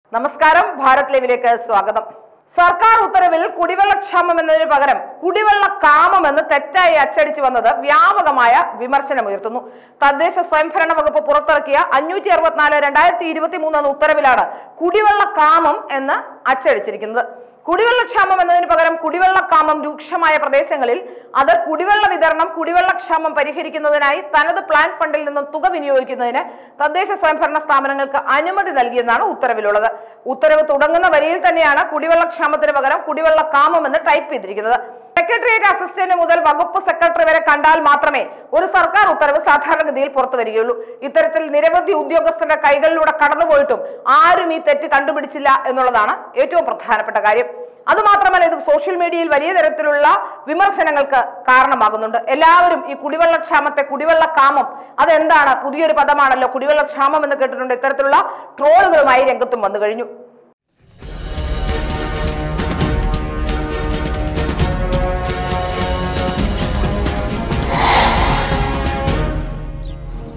നമസ്കാരം ഭാരത് ലൈവിലേക്ക് സ്വാഗതം സർക്കാർ ഉത്തരവിൽ കുടിവെള്ളക്ഷാമം എന്നതിന് പകരം കുടിവെള്ള കാമം എന്ന് തെറ്റായി അച്ചടിച്ചു വന്നത് വ്യാപകമായ വിമർശനമുയർത്തുന്നു തദ്ദേശ സ്വയംഭരണ വകുപ്പ് പുറത്തിറക്കിയ അഞ്ഞൂറ്റി അറുപത്തിനാല് രണ്ടായിരത്തി ഇരുപത്തി മൂന്ന് എന്ന ഉത്തരവിലാണ് കുടിവെള്ള കാമം എന്ന് അച്ചടിച്ചിരിക്കുന്നത് കുടിവെള്ളക്ഷാമം എന്നതിന് പകരം കുടിവെള്ളക്കാമം രൂക്ഷമായ പ്രദേശങ്ങളിൽ അത് കുടിവെള്ള വിതരണം കുടിവെള്ളക്ഷാമം പരിഹരിക്കുന്നതിനായി തനത് പ്ലാൻ ഫണ്ടിൽ നിന്നും തുക വിനിയോഗിക്കുന്നതിന് തദ്ദേശ സ്വയംഭരണ സ്ഥാപനങ്ങൾക്ക് അനുമതി നൽകിയെന്നാണ് ഉത്തരവിലുള്ളത് ഉത്തരവ് തുടങ്ങുന്ന വരിയിൽ തന്നെയാണ് കുടിവെള്ളക്ഷാമത്തിന് പകരം കുടിവെള്ളക്കാമം എന്ന് ടൈപ്പ് ചെയ്തിരിക്കുന്നത് സെക്രട്ടേറിയറ്റ് അസിസ്റ്റന്റ് മുതൽ വകുപ്പ് സെക്രട്ടറി വരെ കണ്ടാൽ മാത്രമേ ഒരു സർക്കാർ ഉത്തരവ് സാധാരണഗതിയിൽ പുറത്തു വരികയുള്ളൂ ഇത്തരത്തിൽ നിരവധി ഉദ്യോഗസ്ഥരുടെ കൈകളിലൂടെ കടന്നുപോയിട്ടും ആരും ഈ തെറ്റ് കണ്ടുപിടിച്ചില്ല എന്നുള്ളതാണ് ഏറ്റവും പ്രധാനപ്പെട്ട കാര്യം അതുമാത്രമല്ല ഇത് സോഷ്യൽ മീഡിയയിൽ വലിയ തരത്തിലുള്ള വിമർശനങ്ങൾക്ക് കാരണമാകുന്നുണ്ട് എല്ലാവരും ഈ കുടിവെള്ളക്ഷാമത്തെ കുടിവെള്ളക്കാമം അതെന്താണ് പുതിയൊരു പദമാണല്ലോ കുടിവെള്ളക്ഷാമം എന്ന് കേട്ടിട്ടുണ്ട് ഇത്തരത്തിലുള്ള ട്രോളുകളുമായി രംഗത്തും വന്നു കഴിഞ്ഞു